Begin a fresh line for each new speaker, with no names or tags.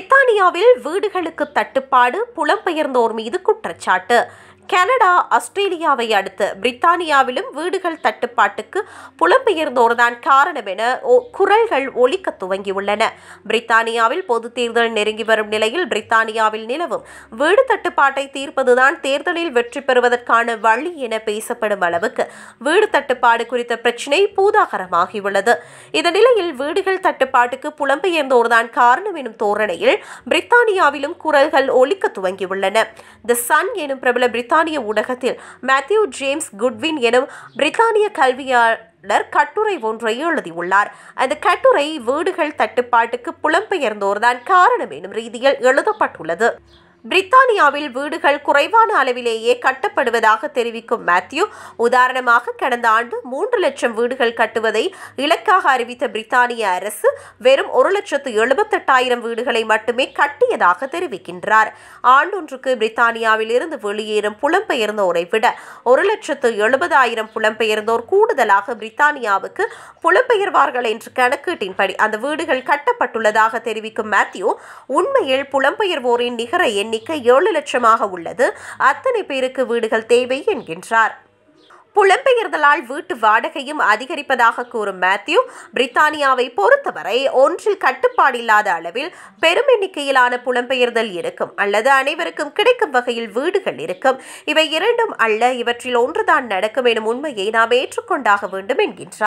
பிரித்தானியாவில் வீடுகளுக்கு தட்டுப்பாடு புலம்பெயர்ந்தோர் மீது குற்றச்சாட்டு கனடா ஆஸ்திரேலியாவை அடுத்து பிரித்தானியாவிலும் வீடுகள் தட்டுப்பாட்டுக்கு புலம்பெயர்ந்தோர்தான் காரணம் என ஒ- குரல்கள் ஒலிக்க துவங்கியுள்ளன பிரித்தானியாவில் பொது தேர்தல் நெருங்கி வரும் நிலையில் பிரித்தானியாவில் நிலவும் வீடு தட்டுப்பாட்டை தீர்ப்பதுதான் தேர்தலில் வெற்றி பெறுவதற்கான வழி என பேசப்படும் அளவுக்கு வீடு தட்டுப்பாடு குறித்த பிரச்சினை பூதாகரமாகியுள்ளது இந்த நிலையில் வீடுகள் தட்டுப்பாட்டுக்கு புலம்பெயர்ந்தோர்தான் காரணம் எனும் தோரணையில் பிரித்தானியாவிலும் குரல்கள் ஒலிக்க துவங்கியுள்ளன தி சன் எனும் பிரபல பிரித்தானிய ஊடகத்தில் மேத்யூ ஜேம்ஸ் குட்வின் எனும் பிரித்தானிய கல்வியாளர் கட்டுரை ஒன்றை எழுதியுள்ளார் அந்த கட்டுரை வீடுகள் தட்டுப்பாட்டுக்கு புலம்பெயர்ந்தோர்தான் காரணம் எனும் ரீதியில் எழுதப்பட்டுள்ளது பிரித்தானியாவில் வீடுகள் குறைவான அளவிலேயே கட்டப்படுவதாக தெரிவிக்கும் மேத்யூ உதாரணமாக கடந்த ஆண்டு மூன்று லட்சம் வீடுகள் கட்டுவதை இலக்காக அறிவித்த பிரித்தானிய அரசு வெறும் ஒரு லட்சத்து எழுபத்தெட்டாயிரம் வீடுகளை மட்டுமே கட்டியதாக தெரிவிக்கின்றார் ஆண்டொன்றுக்கு பிரித்தானியாவில் இருந்து வெளியேறும் புலம்பெயர்ந்தோரை விட ஒரு லட்சத்து எழுபதாயிரம் புலம்பெயர்ந்தோர் கூடுதலாக பிரித்தானியாவுக்கு புலம்பெயர்வார்கள் என்ற கணக்கீட்டின்படி அந்த வீடுகள் கட்டப்பட்டுள்ளதாக தெரிவிக்கும் மேத்யூ உண்மையில் புலம்பெயர்வோரின் நிகர எண்ணிக்கை ஏழு லட்சமாக உள்ளது அத்தனை பேருக்கு வீடுகள் தேவை என்கின்றார் புலம்பெயர்தலால் வீட்டு வாடகையும் அதிகரிப்பதாக கூறும் மேத்யூ பிரித்தானியாவை பொறுத்தவரை ஒன்றில் கட்டுப்பாடில்லாத அளவில் பெரும் எண்ணிக்கையிலான புலம்பெயர்தல் இருக்கும் அல்லது அனைவருக்கும் கிடைக்கும் வகையில் வீடுகள் இருக்கும் இவை இரண்டும் அல்ல இவற்றில் ஒன்றுதான் நடக்கும் எனும் உண்மையை நாம் ஏற்றுக்கொண்டாக வேண்டும் என்கின்றார்